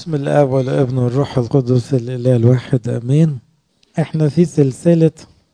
بسم الاب والابن والروح القدس الاله الواحد امين احنا في سلسله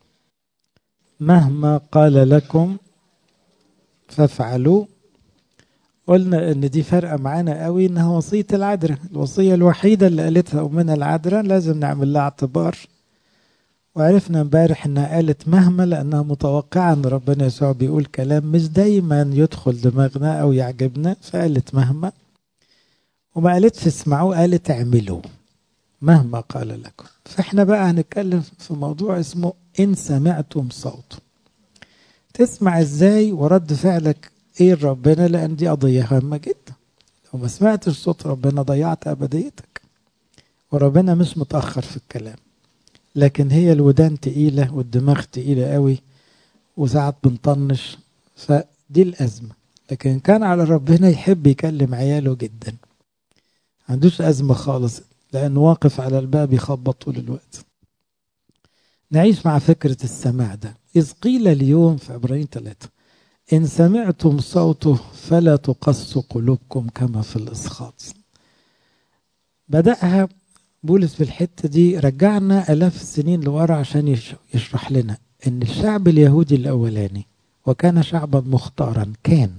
مهما قال لكم فافعلوا قلنا ان دي فرقه معانا قوي انها وصيه العذراء الوصيه الوحيده اللي قالتها امنا العذراء لازم نعمل لها اعتبار وعرفنا امبارح انها قالت مهما لانها متوقعه ان ربنا يسوع بيقول كلام مش دايما يدخل دماغنا او يعجبنا فقالت مهما وما قالتش اسمعوا قالت اعملوا مهما قال لكم فاحنا بقى هنتكلم في موضوع اسمه ان سمعتم صوته تسمع ازاي ورد فعلك ايه ربنا لان دي قضيه هامه جدا لو ما سمعتش صوت ربنا ضيعت ابديتك وربنا مش متاخر في الكلام لكن هي الودان تقيله والدماغ تقيله قوي وساعات بنطنش فدي الازمه لكن كان على ربنا يحب يكلم عياله جدا عندوش أزمة خالص لأنه واقف على الباب يخبط طول الوقت نعيش مع فكرة السماع ده إذ قيل اليوم في عبرين ثلاثة إن سمعتم صوته فلا تقصوا قلوبكم كما في الإسخاط بدأها بولس في الحتة دي رجعنا آلاف السنين لورا عشان يشرح لنا إن الشعب اليهودي الأولاني وكان شعبا مختارا كان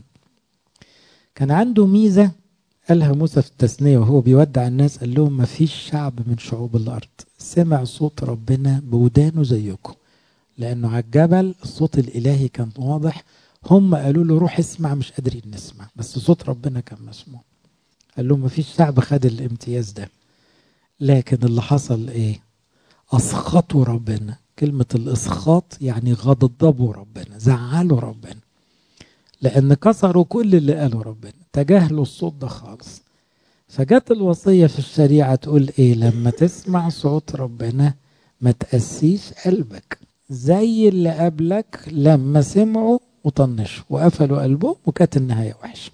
كان عنده ميزة قالها موسى في التثنية وهو بيودع الناس قال لهم ما فيش شعب من شعوب الأرض سمع صوت ربنا بودانه زيكم لأنه على الجبل الصوت الإلهي كان واضح هم قالوا له روح اسمع مش قادرين نسمع بس صوت ربنا كان مسموع قال لهم ما فيش شعب خد الامتياز ده لكن اللي حصل ايه أسخطوا ربنا كلمة الإسخاط يعني غضبوا ربنا زعلوا ربنا لأن كسروا كل اللي قاله ربنا تجاهلوا الصوت ده خالص فجت الوصية في الشريعة تقول إيه لما تسمع صوت ربنا ما تقسيش قلبك زي اللي قبلك لما سمعوا وطنشوا وقفلوا قلبهم وكانت النهاية وحشة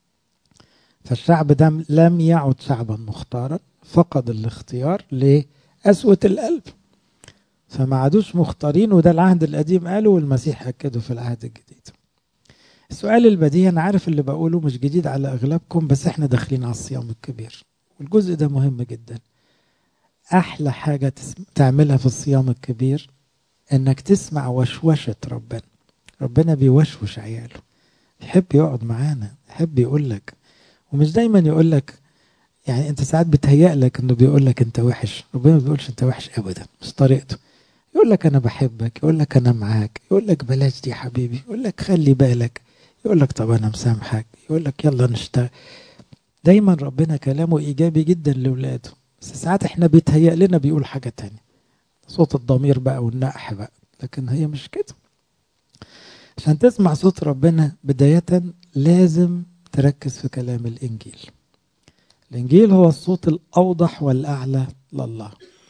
فالشعب ده لم يعد شعبا مختارا فقد الاختيار لقسوة القلب فما عادوش مختارين وده العهد القديم قاله والمسيح أكده في العهد الجديد السؤال البديهي انا عارف اللي بقوله مش جديد على اغلبكم بس احنا داخلين على الصيام الكبير والجزء ده مهم جدا احلى حاجه تسم... تعملها في الصيام الكبير انك تسمع وشوشه ربنا ربنا بيوشوش عياله يحب يقعد معانا يحب يقول لك ومش دايما يقول لك يعني انت ساعات بتهيأ لك انه بيقول لك انت وحش ربنا ما بيقولش انت وحش ابدا مش طريقته يقول لك انا بحبك يقول لك انا معاك يقول لك بلاش دي حبيبي يقول لك خلي بالك يقول لك طب انا مسامحك يقول لك يلا نشتغل دايما ربنا كلامه ايجابي جدا لاولاده بس ساعات احنا بيتهيأ لنا بيقول حاجه تانية صوت الضمير بقى والنقح بقى لكن هي مش كده عشان تسمع صوت ربنا بداية لازم تركز في كلام الإنجيل الإنجيل هو الصوت الأوضح والأعلى لله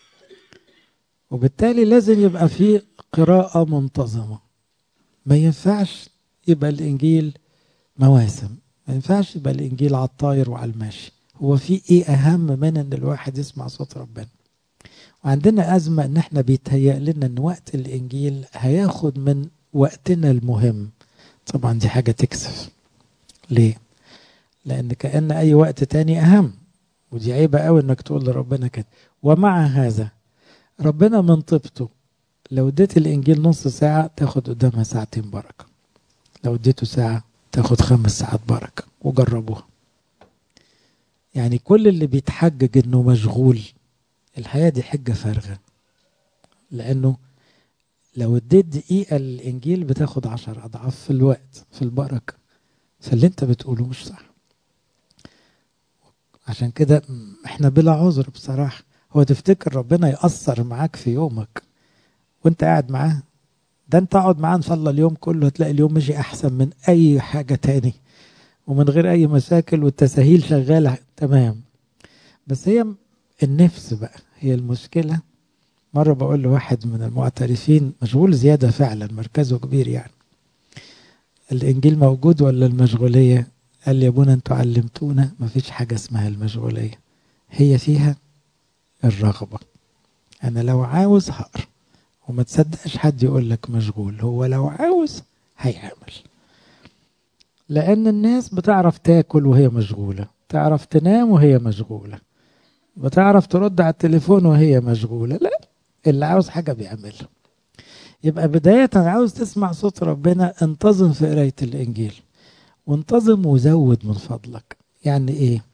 وبالتالي لازم يبقى فيه قراءة منتظمة ما ينفعش يبقى الانجيل مواسم ما ينفعش يبقى الانجيل على الطاير وعلى الماشي هو في ايه اهم من ان الواحد يسمع صوت ربنا وعندنا ازمه ان احنا بيتهيأ لنا ان وقت الانجيل هياخد من وقتنا المهم طبعا دي حاجه تكسف ليه لان كان اي وقت تاني اهم ودي عيبه قوي انك تقول لربنا كده ومع هذا ربنا من طيبته لو اديت الانجيل نص ساعه تاخد قدامها ساعتين بركه لو اديته ساعة تاخد خمس ساعات بركة وجربوها يعني كل اللي بيتحجج انه مشغول الحياة دي حجة فارغة لانه لو اديت دقيقة للانجيل بتاخد عشر اضعاف في الوقت في البركة فاللي انت بتقوله مش صح عشان كده احنا بلا عذر بصراحة هو تفتكر ربنا يأثر معاك في يومك وانت قاعد معاه ده انت اقعد معاه ان شاء الله اليوم كله هتلاقي اليوم مشي احسن من اي حاجة تاني ومن غير اي مشاكل والتساهيل شغالة تمام بس هي النفس بقى هي المشكلة مرة بقول لواحد من المعترفين مشغول زيادة فعلا مركزه كبير يعني الانجيل موجود ولا المشغولية قال لي يا ابونا انتوا علمتونا مفيش حاجة اسمها المشغولية هي فيها الرغبة انا لو عاوز هقرا وما تصدقش حد يقول لك مشغول هو لو عاوز هيعمل لأن الناس بتعرف تاكل وهي مشغولة تعرف تنام وهي مشغولة بتعرف ترد على التليفون وهي مشغولة لا اللي عاوز حاجة بيعملها يبقى بداية عاوز تسمع صوت ربنا انتظم في قراية الإنجيل وانتظم وزود من فضلك يعني إيه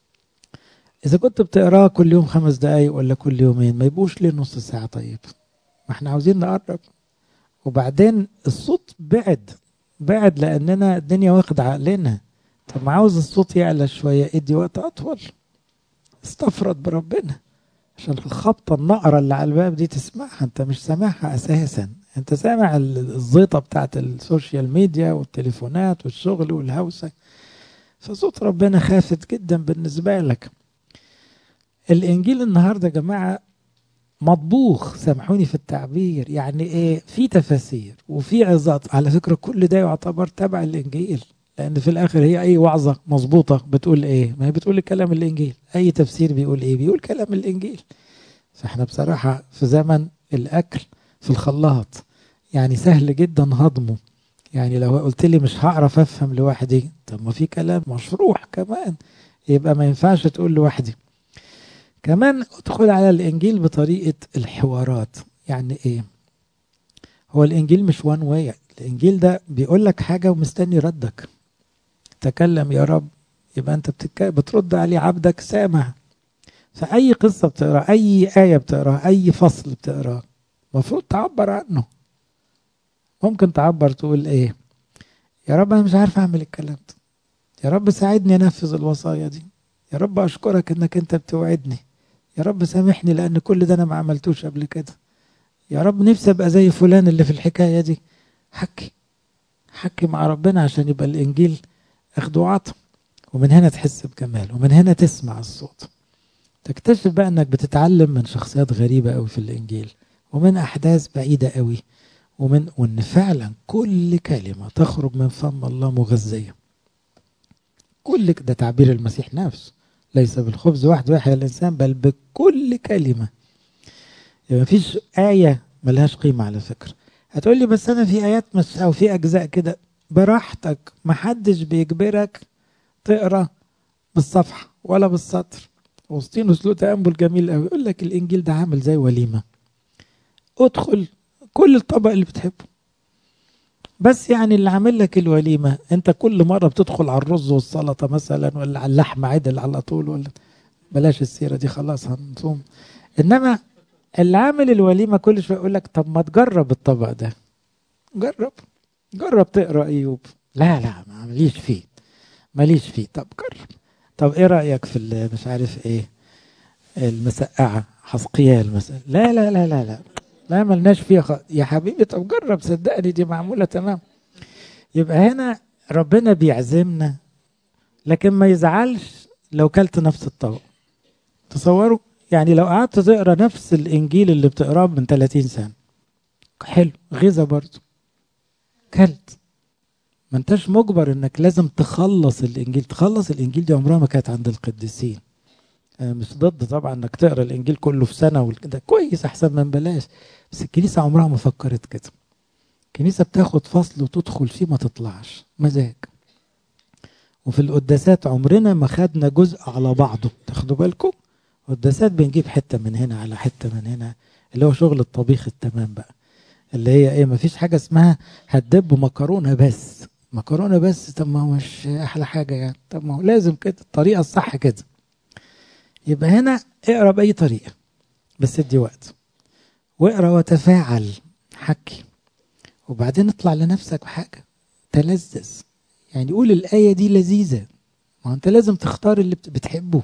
إذا كنت بتقراه كل يوم خمس دقايق ولا كل يومين ما يبقوش ليه نص ساعة طيب ما احنا عاوزين نقرب وبعدين الصوت بعد بعد لأننا الدنيا واخد عقلنا طب ما عاوز الصوت يعلى شوية ادي وقت أطول استفرد بربنا عشان الخبطة النقرة اللي على الباب دي تسمعها انت مش سامعها أساسا انت سامع الزيطة بتاعت السوشيال ميديا والتليفونات والشغل والهوسة فصوت ربنا خافت جدا بالنسبة لك الإنجيل النهاردة يا جماعة مطبوخ سامحوني في التعبير يعني ايه في تفاسير وفي عظات على فكرة كل ده يعتبر تبع الإنجيل لأن في الآخر هي أي وعظة مظبوطة بتقول إيه؟ ما هي بتقول كلام الإنجيل، أي تفسير بيقول إيه؟ بيقول كلام الإنجيل. فإحنا بصراحة في زمن الأكل في الخلاط يعني سهل جدا هضمه. يعني لو قلت لي مش هعرف أفهم لوحدي، طب ما في كلام مشروح كمان يبقى ما ينفعش تقول لوحدي. كمان ادخل على الإنجيل بطريقة الحوارات، يعني إيه؟ هو الإنجيل مش وان واي، الإنجيل ده بيقول لك حاجة ومستني ردك. تكلم يا رب يبقى انت بتك... بترد عليه عبدك سامع فأي قصة بتقرأ أي آية بتقرأ أي فصل بتقرأ المفروض تعبر عنه ممكن تعبر تقول إيه يا رب أنا مش عارف أعمل الكلام ده يا رب ساعدني أنفذ الوصايا دي يا رب أشكرك إنك أنت بتوعدني يا رب سامحني لأن كل ده أنا ما عملتوش قبل كده يا رب نفسي أبقى زي فلان اللي في الحكاية دي حكي حكي مع ربنا عشان يبقى الإنجيل اخده وعطا ومن هنا تحس بجمال ومن هنا تسمع الصوت تكتشف بقى انك بتتعلم من شخصيات غريبة قوي في الانجيل ومن احداث بعيدة قوي ومن وان فعلا كل كلمة تخرج من فم الله مغذية كل ده تعبير المسيح نفسه ليس بالخبز وحده يحيى الانسان بل بكل كلمة يعني مفيش آية ملهاش قيمة على فكرة هتقول لي بس انا في ايات مش او في اجزاء كده براحتك محدش بيجبرك تقرا بالصفحه ولا بالسطر وسطينوس له تامل جميل قوي يقول لك الانجيل ده عامل زي وليمه ادخل كل الطبق اللي بتحبه بس يعني اللي عامل لك الوليمه انت كل مره بتدخل على الرز والسلطه مثلا ولا على اللحمه عدل على طول ولا بلاش السيره دي خلاص هنصوم انما اللي عامل الوليمه كل شويه يقول لك طب ما تجرب الطبق ده جرب جرب تقرا ايوب لا لا ماليش فيه ماليش فيه طب جرب طب ايه رايك في مش عارف ايه المسقعه حسقيال مثلا لا لا لا لا لا لا ملناش فيها خ... يا حبيبي طب جرب صدقني دي معموله تمام يبقى هنا ربنا بيعزمنا لكن ما يزعلش لو كلت نفس الطبق تصوروا يعني لو قعدت تقرا نفس الانجيل اللي بتقراه من 30 سنه حلو غذا برضه كلت ما انتش مجبر انك لازم تخلص الانجيل تخلص الانجيل دي عمرها ما كانت عند القديسين انا مش ضد طبعا انك تقرا الانجيل كله في سنه وكده كويس احسن من بلاش بس الكنيسه عمرها ما فكرت كده الكنيسه بتاخد فصل وتدخل فيه ما تطلعش مزاج وفي القداسات عمرنا ما خدنا جزء على بعضه تاخدوا بالكم قداسات بنجيب حته من هنا على حته من هنا اللي هو شغل الطبيخ التمام بقى اللي هي ايه مفيش حاجه اسمها هتدب مكرونه بس مكرونه بس طب ما هو مش احلى حاجه يعني طب ما هو لازم كده الطريقه الصح كده يبقى هنا اقرا باي طريقه بس ادي وقت واقرا وتفاعل حكي وبعدين اطلع لنفسك بحاجه تلذذ يعني قول الايه دي لذيذه ما انت لازم تختار اللي بتحبه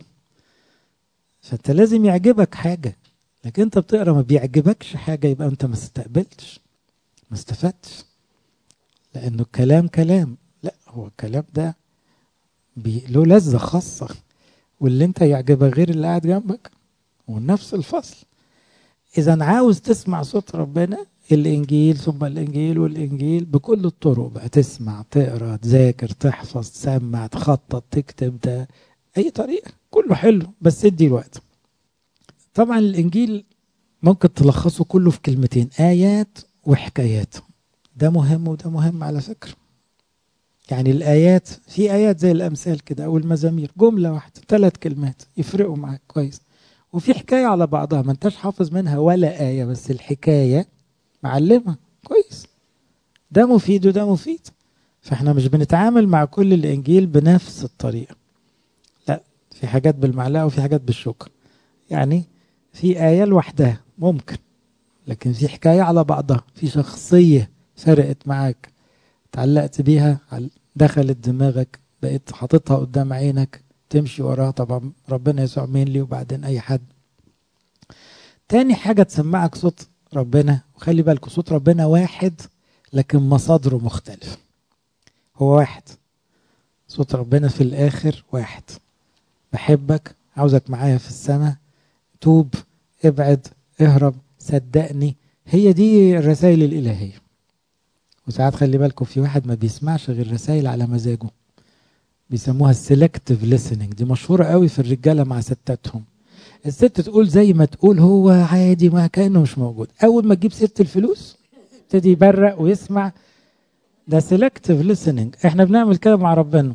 فانت لازم يعجبك حاجه لكن انت بتقرا ما بيعجبكش حاجه يبقى انت ما استقبلتش ما استفدتش لانه الكلام كلام لا هو الكلام ده بي... له لذه خاصه واللي انت يعجبك غير اللي قاعد جنبك ونفس الفصل اذا عاوز تسمع صوت ربنا الانجيل ثم الانجيل والانجيل بكل الطرق بقى تسمع تقرا تذاكر تحفظ تسمع تخطط تكتب ده اي طريقه كله حلو بس ادي الوقت طبعا الانجيل ممكن تلخصه كله في كلمتين ايات وحكايات ده مهم وده مهم على فكره يعني الايات في ايات زي الامثال كده او المزامير جمله واحده ثلاث كلمات يفرقوا معاك كويس وفي حكاية على بعضها ما انتش حافظ منها ولا آية بس الحكاية معلمة كويس ده مفيد وده مفيد فاحنا مش بنتعامل مع كل الإنجيل بنفس الطريقة لا في حاجات بالمعلقة وفي حاجات بالشوكة يعني في آية لوحدها ممكن لكن في حكاية على بعضها في شخصية فرقت معاك تعلقت بيها دخلت دماغك بقيت حاططها قدام عينك تمشي وراها طبعا ربنا يسوع مين لي وبعدين اي حد تاني حاجة تسمعك صوت ربنا وخلي بالكوا صوت ربنا واحد لكن مصادره مختلفة هو واحد صوت ربنا في الآخر واحد بحبك عاوزك معايا في السماء توب ابعد اهرب صدقني هي دي الرسائل الإلهية وساعات خلي بالكم في واحد ما بيسمعش غير رسائل على مزاجه بيسموها السلكتيف listening دي مشهورة قوي في الرجالة مع ستاتهم الست تقول زي ما تقول هو عادي ما كأنه مش موجود أول ما تجيب سيرة الفلوس يبتدي يبرق ويسمع ده سلكتيف listening احنا بنعمل كده مع ربنا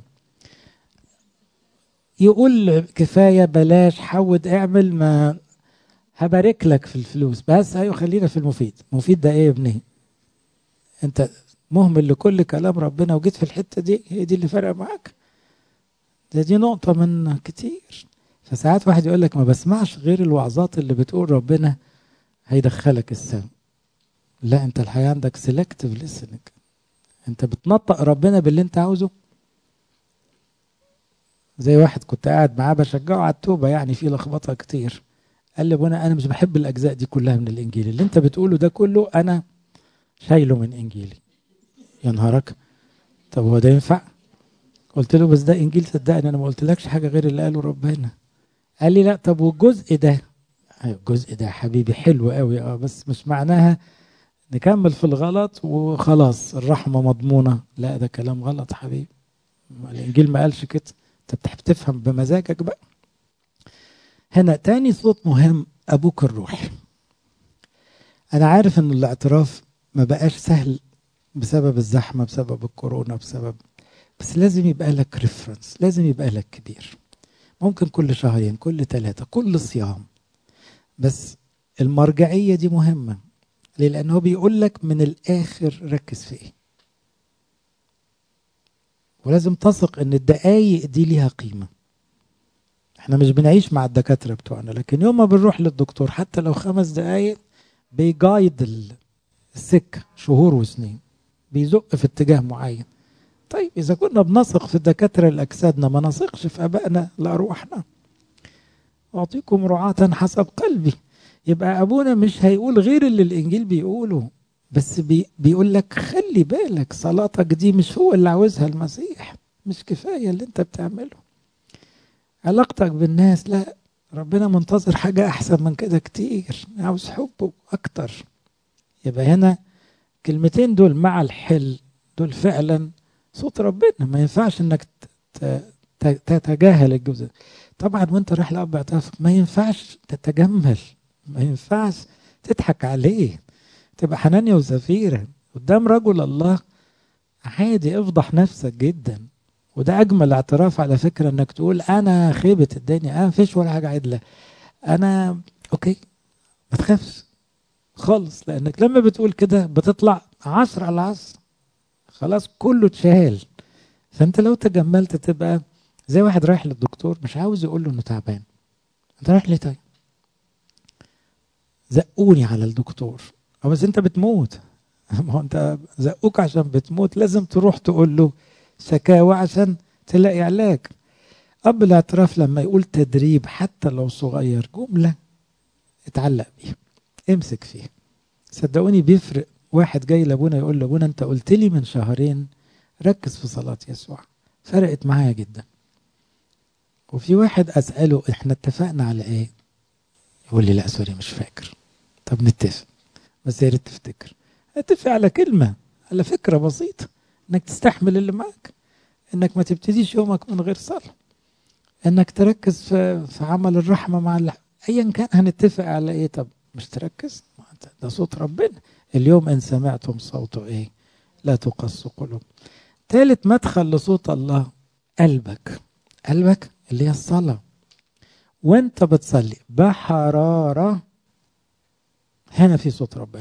يقول كفاية بلاش حود اعمل ما هبارك لك في الفلوس بس ايوه خلينا في المفيد مفيد ده ايه يا ابني انت مهمل لكل كلام ربنا وجيت في الحتة دي هي دي اللي فرق معاك ده دي نقطة من كتير فساعات واحد يقول لك ما بسمعش غير الوعظات اللي بتقول ربنا هيدخلك السما لا انت الحقيقة عندك سيلكتيف listening انت بتنطق ربنا باللي انت عاوزه زي واحد كنت قاعد معاه بشجعه على التوبة يعني في لخبطة كتير قال لي ابونا انا مش بحب الاجزاء دي كلها من الانجيل اللي انت بتقوله ده كله انا شايله من انجيلي يا نهارك طب هو ده ينفع قلت له بس ده انجيل صدقني انا ما قلتلكش حاجه غير اللي قاله ربنا قال لي لا طب والجزء ده الجزء ده حبيبي حلو قوي اه بس مش معناها نكمل في الغلط وخلاص الرحمه مضمونه لا ده كلام غلط حبيبي الانجيل ما قالش كده انت بتحب تفهم بمزاجك بقى هنا تاني صوت مهم ابوك الروحي انا عارف ان الاعتراف ما بقاش سهل بسبب الزحمه بسبب الكورونا بسبب بس لازم يبقى لك ريفرنس لازم يبقى لك كبير ممكن كل شهرين كل ثلاثة كل صيام بس المرجعية دي مهمة ليه؟ لأنه بيقول لك من الآخر ركز في إيه ولازم تثق إن الدقايق دي ليها قيمة احنا مش بنعيش مع الدكاترة بتوعنا لكن يوم ما بنروح للدكتور حتى لو خمس دقايق بيجايد السكة شهور وسنين بيزق في اتجاه معين طيب إذا كنا بنثق في الدكاترة لأجسادنا ما نثقش في أبائنا لأرواحنا أعطيكم رعاة حسب قلبي يبقى أبونا مش هيقول غير اللي الإنجيل بيقوله بس بي بيقول لك خلي بالك صلاتك دي مش هو اللي عاوزها المسيح مش كفاية اللي انت بتعمله علاقتك بالناس لا ربنا منتظر حاجة أحسن من كده كتير عاوز حبه أكتر يبقى هنا كلمتين دول مع الحل دول فعلا صوت ربنا ما ينفعش انك تتجاهل الجزء طبعا وانت رايح لاب اعترافك ما ينفعش تتجمل ما ينفعش تضحك عليه تبقى حنانيا وزفيرة قدام رجل الله عادي افضح نفسك جدا وده اجمل اعتراف على فكره انك تقول انا خيبه الدنيا انا مفيش ولا حاجه عدله انا اوكي ما تخافش خالص لانك لما بتقول كده بتطلع عصر على عصر خلاص كله اتشال فانت لو تجملت تبقى زي واحد رايح للدكتور مش عاوز يقول له انه تعبان انت رايح ليه طيب زقوني على الدكتور او بس انت بتموت ما هو انت زقوك عشان بتموت لازم تروح تقول له شكاوى عشان تلاقي علاج اب الاعتراف لما يقول تدريب حتى لو صغير جمله اتعلق بيها امسك فيها صدقوني بيفرق واحد جاي لابونا يقول لابونا انت قلت لي من شهرين ركز في صلاة يسوع فرقت معايا جدا وفي واحد اسأله احنا اتفقنا على ايه يقول لي لا سوري مش فاكر طب نتفق بس يا ريت تفتكر اتفق على كلمة على فكرة بسيطة انك تستحمل اللي معك انك ما تبتديش يومك من غير صلاة انك تركز في, في عمل الرحمة مع اللح. ايا كان هنتفق على ايه طب مش تركز ده صوت ربنا اليوم ان سمعتم صوته ايه لا تقص قلوب ثالث مدخل لصوت الله قلبك قلبك اللي هي الصلاة وانت بتصلي بحرارة هنا في صوت ربنا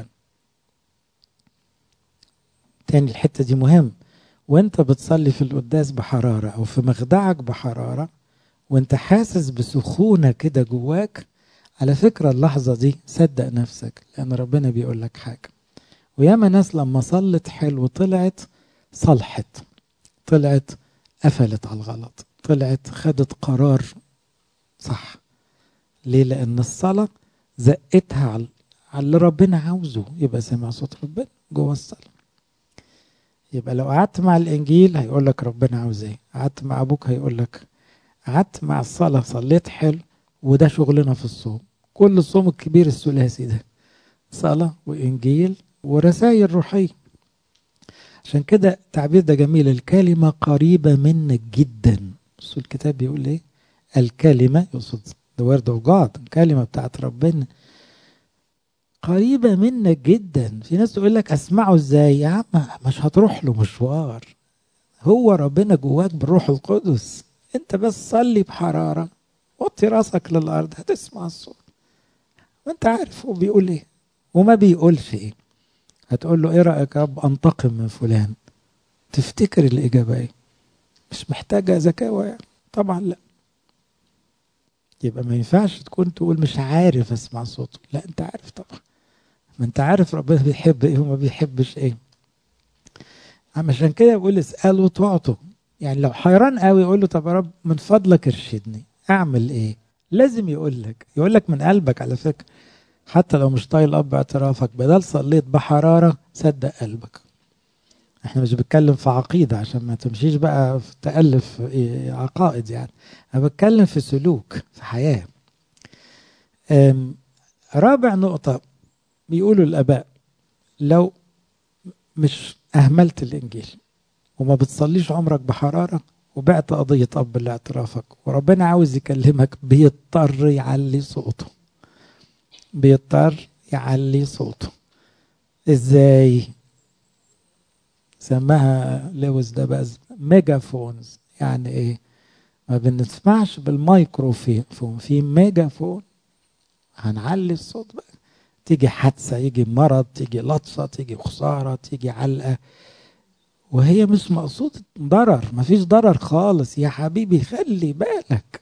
تاني الحتة دي مهم وانت بتصلي في القداس بحرارة او في مخدعك بحرارة وانت حاسس بسخونة كده جواك على فكرة اللحظة دي صدق نفسك لأن ربنا بيقول لك حاجة وياما ناس لما صلت حلو طلعت صلحت طلعت قفلت على الغلط طلعت خدت قرار صح ليه لأن الصلاة زقتها على اللي ربنا عاوزه يبقى سمع صوت ربنا جوه الصلاة يبقى لو قعدت مع الإنجيل هيقول لك ربنا عاوز إيه قعدت مع أبوك هيقول لك قعدت مع الصلاة صليت حلو وده شغلنا في الصوم كل الصوم الكبير الثلاثي ده صلاة وإنجيل ورسائل روحية عشان كده التعبير ده جميل الكلمة قريبة منك جدا بصوا الكتاب بيقول ايه الكلمة يقصد the word of God الكلمة بتاعت ربنا قريبة منك جدا في ناس تقول لك اسمعه ازاي يا عم مش هتروح له مشوار هو ربنا جواك بالروح القدس انت بس صلي بحرارة وطي راسك للارض هتسمع الصوت وانت عارف هو بيقول ايه وما بيقولش ايه هتقول له ايه رايك يا رب انتقم من فلان تفتكر الاجابه ايه مش محتاجه ذكاوه يعني طبعا لا يبقى ما ينفعش تكون تقول مش عارف اسمع صوته لا انت عارف طبعا ما انت عارف ربنا بيحب ايه وما بيحبش ايه عشان كده بقول اساله تعطوا يعني لو حيران قوي يقول له طب يا رب من فضلك ارشدني اعمل ايه لازم يقول لك يقول لك من قلبك على فكره حتى لو مش طايل اب اعترافك بدل صليت بحراره صدق قلبك احنا مش بتكلم في عقيده عشان ما تمشيش بقى في تالف عقائد يعني انا بتكلم في سلوك في حياه رابع نقطه بيقولوا الاباء لو مش اهملت الانجيل وما بتصليش عمرك بحراره وبعت قضيه اب لاعترافك وربنا عاوز يكلمك بيضطر يعلي صوته بيضطر يعلي صوته ازاي سماها لويس ده بقى ميجافونز يعني ايه ما بنسمعش بالمايكروفون في ميجافون هنعلي الصوت بقى تيجي حادثة يجي مرض تيجي لطشة تيجي خسارة تيجي علقة وهي مش مقصود ضرر مفيش ضرر خالص يا حبيبي خلي بالك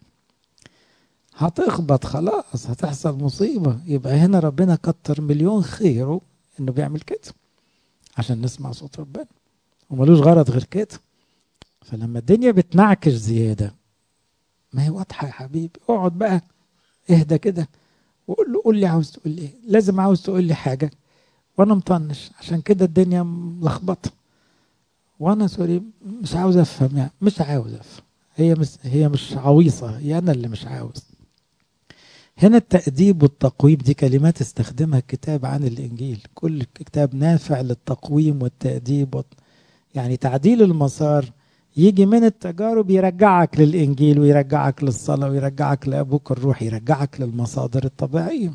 هتخبط خلاص هتحصل مصيبة يبقى هنا ربنا كتر مليون خيره انه بيعمل كده عشان نسمع صوت ربنا وملوش غرض غير كده فلما الدنيا بتنعكش زيادة ما هي واضحة يا حبيبي اقعد بقى اهدى كده وقول له قول لي عاوز تقول لي ايه لازم عاوز تقول لي حاجة وانا مطنش عشان كده الدنيا ملخبطة وانا سوري مش عاوز افهم يعني مش عاوز افهم هي مش هي مش عويصة هي انا اللي مش عاوز هنا التأديب والتقويم دي كلمات استخدمها الكتاب عن الإنجيل كل كتاب نافع للتقويم والتأديب والت... يعني تعديل المسار يجي من التجارب يرجعك للإنجيل ويرجعك للصلاة ويرجعك لأبوك الروح يرجعك للمصادر الطبيعية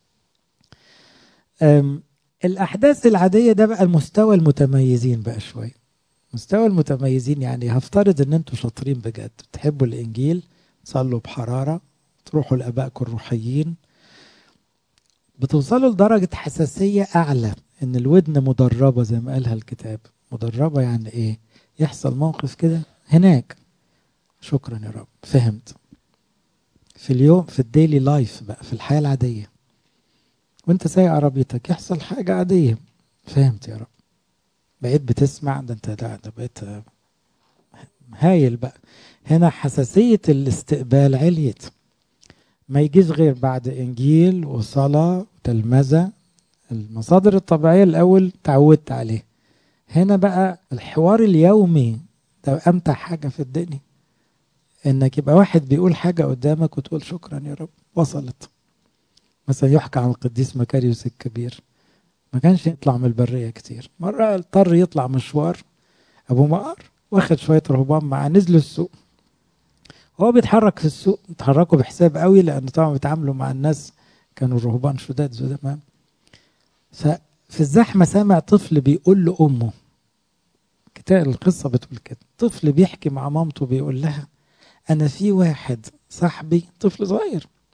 الأحداث العادية ده بقى المستوى المتميزين بقى شوية مستوى المتميزين يعني هفترض ان انتوا شاطرين بجد بتحبوا الإنجيل تصلوا بحرارة تروحوا لابائكم الروحيين بتوصلوا لدرجة حساسية أعلى إن الودن مدربة زي ما قالها الكتاب مدربة يعني إيه يحصل موقف كده هناك شكرا يا رب فهمت في اليوم في الديلي لايف بقى في الحياة العادية وانت سايق عربيتك يحصل حاجة عادية فهمت يا رب بقيت بتسمع ده انت ده, ده بقيت هايل بقى هنا حساسية الاستقبال عليت ما يجيش غير بعد انجيل وصلاه وتلمذه المصادر الطبيعيه الاول تعودت عليه هنا بقى الحوار اليومي ده امتع حاجه في الدنيا انك يبقى واحد بيقول حاجه قدامك وتقول شكرا يا رب وصلت مثلا يحكى عن القديس مكاريوس الكبير ما كانش يطلع من البريه كتير مره اضطر يطلع مشوار ابو مقر واخد شويه رهبان معاه نزلوا السوق هو بيتحرك في السوق اتحركوا بحساب قوي لان طبعا بيتعاملوا مع الناس كانوا الرهبان شداد زمان ففي الزحمه سامع طفل بيقول لامه كتاب القصه بتقول كده طفل بيحكي مع مامته بيقول لها انا في واحد صاحبي طفل صغير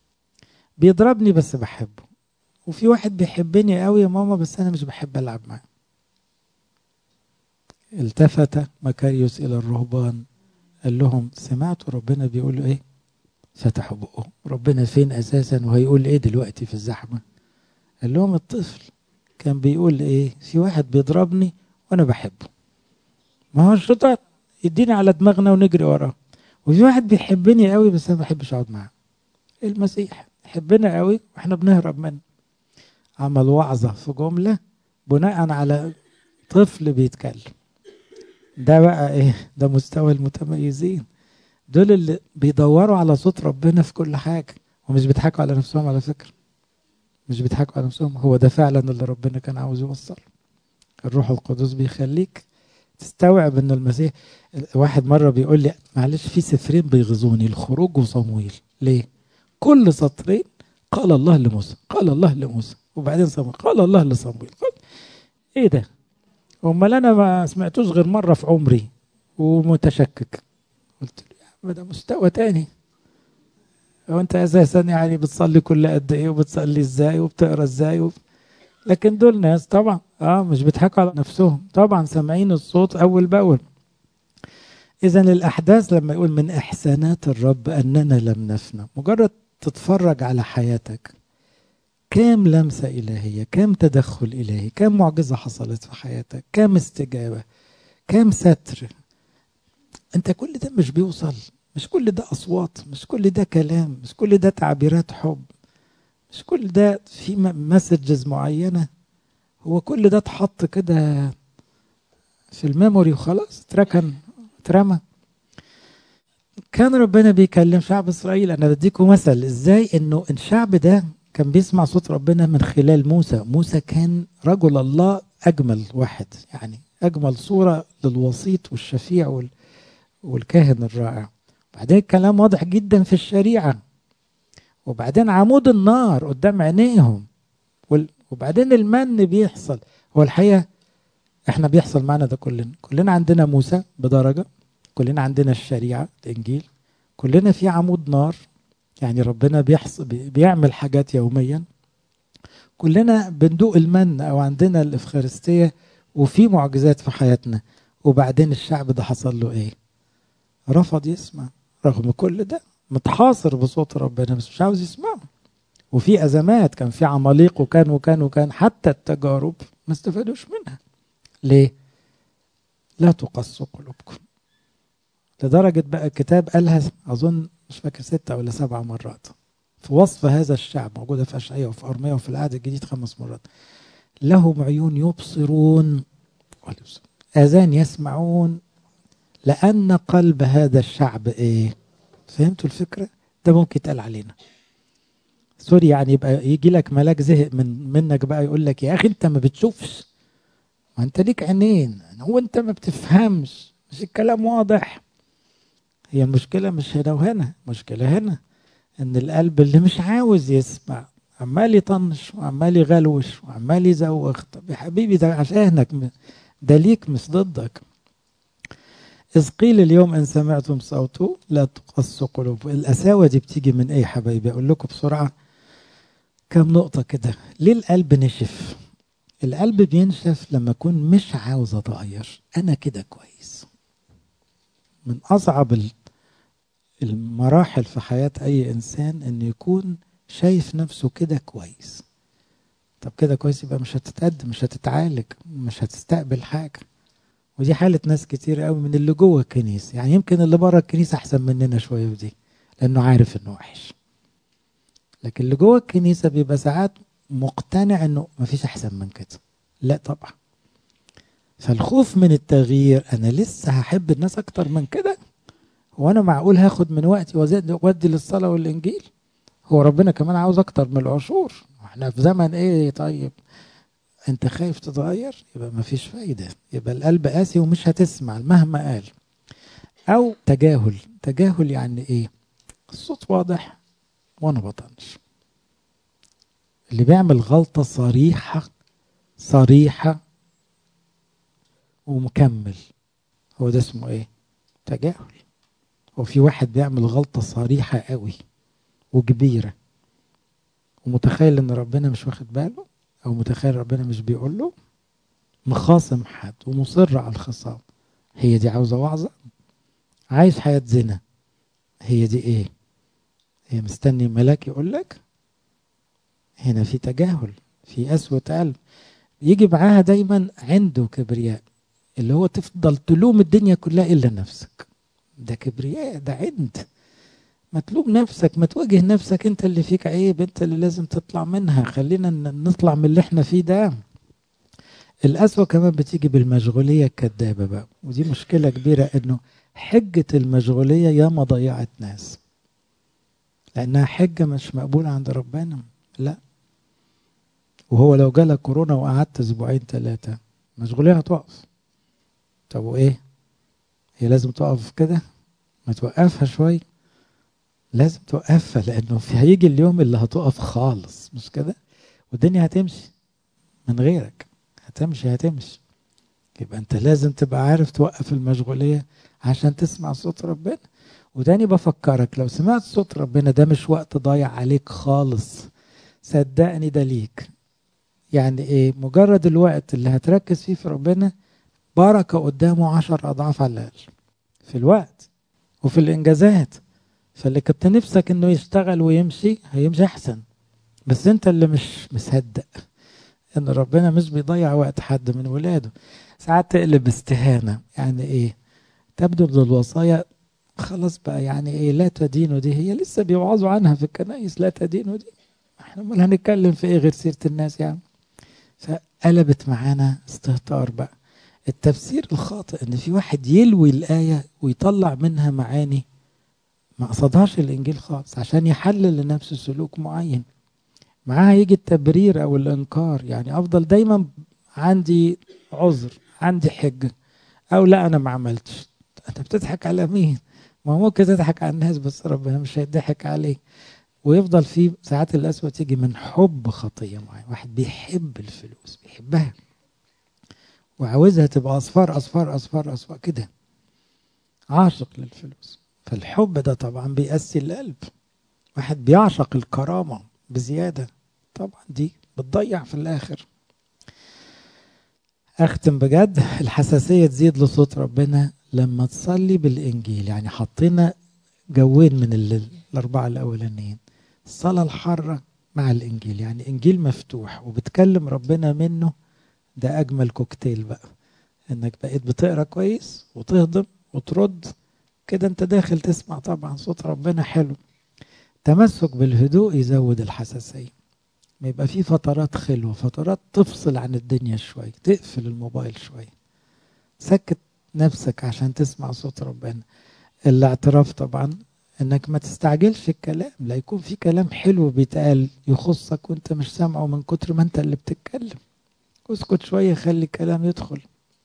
بيضربني بس بحبه وفي واحد بيحبني قوي يا ماما بس انا مش بحب العب معاه التفت مكاريوس الى الرهبان قال لهم سمعتوا ربنا بيقول ايه فتحوا بقهم ربنا فين اساسا وهيقول ايه دلوقتي في الزحمه قال لهم الطفل كان بيقول ايه في واحد بيضربني وانا بحبه ما هو الشيطان يديني على دماغنا ونجري وراه وفي واحد بيحبني قوي بس انا ما بحبش اقعد معاه المسيح يحبنا قوي واحنا بنهرب منه عمل وعظه في جمله بناء على طفل بيتكلم ده بقى ايه ده مستوى المتميزين دول اللي بيدوروا على صوت ربنا في كل حاجه ومش بيضحكوا على نفسهم على فكره مش بيضحكوا على نفسهم هو ده فعلا اللي ربنا كان عاوز يوصله الروح القدس بيخليك تستوعب ان المسيح واحد مره بيقول لي معلش في سفرين بيغزوني الخروج وصمويل ليه كل سطرين قال الله لموسى قال الله لموسى وبعدين صمويل قال الله لصمويل قال ايه ده امال انا ما سمعتوش غير مره في عمري ومتشكك قلت له يا عم ده مستوى تاني هو انت اساسا يعني بتصلي كل قد ايه وبتصلي ازاي وبتقرا ازاي وب... لكن دول ناس طبعا اه مش بيضحكوا على نفسهم طبعا سامعين الصوت اول باول اذا الاحداث لما يقول من احسانات الرب اننا لم نفنى مجرد تتفرج على حياتك كام لمسه الهيه كام تدخل الهي كام معجزه حصلت في حياتك كام استجابه كام ستر انت كل ده مش بيوصل مش كل ده اصوات مش كل ده كلام مش كل ده تعبيرات حب مش كل ده في مسجز معينه هو كل ده اتحط كده في الميموري وخلاص اتركن اترمى كان ربنا بيكلم شعب اسرائيل انا بديكم مثل ازاي انه الشعب ده كان بيسمع صوت ربنا من خلال موسى موسى كان رجل الله اجمل واحد يعني اجمل صوره للوسيط والشفيع وال والكاهن الرائع بعدين الكلام واضح جدا في الشريعه وبعدين عمود النار قدام عينيهم وبعدين المن بيحصل هو الحقيقه احنا بيحصل معنا ده كلنا كلنا عندنا موسى بدرجه كلنا عندنا الشريعه الانجيل كلنا في عمود نار يعني ربنا بيحصل بيعمل حاجات يوميا كلنا بندوق المن او عندنا الافخارستيه وفي معجزات في حياتنا وبعدين الشعب ده حصل له ايه رفض يسمع رغم كل ده متحاصر بصوت ربنا بس مش عاوز يسمعه وفي ازمات كان في عماليق وكان وكان وكان حتى التجارب ما استفادوش منها ليه لا تقسوا قلوبكم لدرجة بقى الكتاب قالها أظن مش فاكر ستة ولا سبع مرات في وصف هذا الشعب موجودة في أشعية وفي أرمية وفي العهد الجديد خمس مرات لهم عيون يبصرون آذان يسمعون لأن قلب هذا الشعب إيه فهمتوا الفكرة ده ممكن يتقال علينا سوري يعني يبقى يجي لك ملاك زهق من منك بقى يقول لك يا أخي أنت ما بتشوفش ما أنت ليك عينين هو أنت ما بتفهمش مش الكلام واضح هي المشكلة مش هنا وهنا المشكلة هنا ان القلب اللي مش عاوز يسمع عمال يطنش وعمال يغلوش وعمال يزوغ طب يا حبيبي ده عشانك ده ليك مش ضدك إذ قيل اليوم إن سمعتم صوته لا تقصوا قلوب القساوة دي بتيجي من إيه حبايبي أقول لكم بسرعة كم نقطة كده ليه القلب نشف القلب بينشف لما أكون مش عاوز أتغير أنا كده كويس من أصعب المراحل في حياة أي إنسان إنه يكون شايف نفسه كده كويس طب كده كويس يبقى مش هتتقدم مش هتتعالج مش هتستقبل حاجة ودي حالة ناس كتير قوي من اللي جوه الكنيسة يعني يمكن اللي بره الكنيسة أحسن مننا شوية ودي لأنه عارف إنه وحش لكن اللي جوه الكنيسة بيبقى ساعات مقتنع إنه مفيش أحسن من كده لا طبعا فالخوف من التغيير أنا لسه هحب الناس أكتر من كده وانا معقول هاخد من وقتي وادي للصلاه والانجيل هو ربنا كمان عاوز اكتر من العشور احنا في زمن ايه طيب انت خايف تتغير يبقى مفيش فايده يبقى القلب قاسي ومش هتسمع مهما قال او تجاهل تجاهل يعني ايه الصوت واضح وانا بطنش اللي بيعمل غلطه صريحه صريحه ومكمل هو ده اسمه ايه تجاهل وفي واحد بيعمل غلطة صريحة قوي وكبيرة ومتخيل ان ربنا مش واخد باله او متخيل ربنا مش بيقول له مخاصم حد ومصر على الخصام هي دي عاوزه وعظه عايش حياه زنا هي دي ايه هي مستني ملاك يقول لك هنا في تجاهل في قسوة قلب يجي معاها دايما عنده كبرياء اللي هو تفضل تلوم الدنيا كلها إلا نفسك ده كبرياء ده عند ما تلوم نفسك ما تواجه نفسك انت اللي فيك عيب انت اللي لازم تطلع منها خلينا نطلع من اللي احنا فيه ده القسوة كمان بتيجي بالمشغولية الكدابة بقى ودي مشكلة كبيرة انه حجة المشغولية ياما ضيعت ناس لأنها حجة مش مقبولة عند ربنا لا وهو لو جالك كورونا وقعدت أسبوعين ثلاثة مشغولية هتقف طب وإيه؟ هي لازم تقف كده ما توقفها شوية لازم توقفها لأنه في هيجي اليوم اللي هتقف خالص مش كده؟ والدنيا هتمشي من غيرك هتمشي هتمشي يبقى أنت لازم تبقى عارف توقف المشغولية عشان تسمع صوت ربنا وتاني بفكرك لو سمعت صوت ربنا ده مش وقت ضايع عليك خالص صدقني ده ليك يعني ايه مجرد الوقت اللي هتركز فيه في ربنا بركة قدامه عشر أضعاف على الأقل في الوقت وفي الإنجازات فاللي كنت نفسك إنه يشتغل ويمشي هيمشي أحسن بس أنت اللي مش مصدق إن ربنا مش بيضيع وقت حد من ولاده ساعات تقلب استهانة يعني إيه تبدو ان الوصايا خلاص بقى يعني ايه لا تدينوا دي هي لسه بيوعظوا عنها في الكنائس لا تدينوا دي احنا امال هنتكلم في ايه غير سيره الناس يعني فقلبت معانا استهتار بقى التفسير الخاطئ ان في واحد يلوي الايه ويطلع منها معاني ما قصدهاش الانجيل خالص عشان يحلل لنفسه سلوك معين معاها يجي التبرير او الانكار يعني افضل دايما عندي عذر عندي حجه او لا انا ما عملتش انت بتضحك على مين ما ممكن تضحك على الناس بس ربنا مش هيضحك عليك ويفضل في ساعات القسوة تيجي من حب خطية معينة واحد بيحب الفلوس بيحبها وعاوزها تبقى أصفار أصفار أصفار أصفار كده عاشق للفلوس فالحب ده طبعا بيأسي القلب واحد بيعشق الكرامة بزيادة طبعا دي بتضيع في الآخر أختم بجد الحساسية تزيد لصوت ربنا لما تصلي بالإنجيل يعني حطينا جوين من الأربعة الأولانيين الصلاة الحارة مع الإنجيل يعني إنجيل مفتوح وبتكلم ربنا منه ده أجمل كوكتيل بقى إنك بقيت بتقرأ كويس وتهضم وترد كده أنت داخل تسمع طبعا صوت ربنا حلو تمسك بالهدوء يزود الحساسية ما يبقى في فترات خلوة فترات تفصل عن الدنيا شوية تقفل الموبايل شوية سكت نفسك عشان تسمع صوت ربنا الاعتراف طبعا انك ما تستعجلش الكلام لا يكون في كلام حلو بيتقال يخصك وانت مش سامعه من كتر ما انت اللي بتتكلم اسكت شوية خلي الكلام يدخل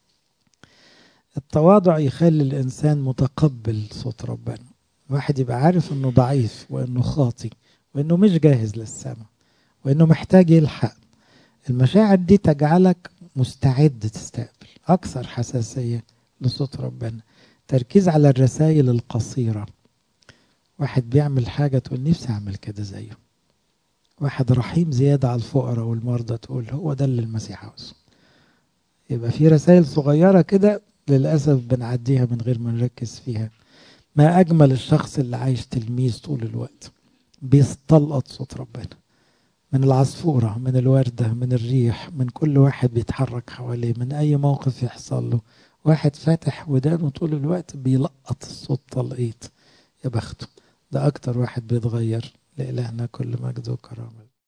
التواضع يخلي الانسان متقبل صوت ربنا الواحد يبقى عارف انه ضعيف وانه خاطي وانه مش جاهز للسماء وانه محتاج يلحق المشاعر دي تجعلك مستعد تستقبل اكثر حساسيه لصوت ربنا تركيز على الرسائل القصيره واحد بيعمل حاجه تقول نفسي اعمل كده زيه واحد رحيم زياده على الفقراء والمرضى تقول هو ده اللي المسيح عاوزه يبقى في رسائل صغيره كده للاسف بنعديها من غير ما نركز فيها ما اجمل الشخص اللي عايش تلميذ طول الوقت بيستلقط صوت ربنا من العصفورة من الوردة من الريح من كل واحد بيتحرك حواليه من أي موقف يحصل له واحد فاتح ودانه طول الوقت بيلقط الصوت تلقيط يا بخته ده أكتر واحد بيتغير لإلهنا كل مجد وكرامة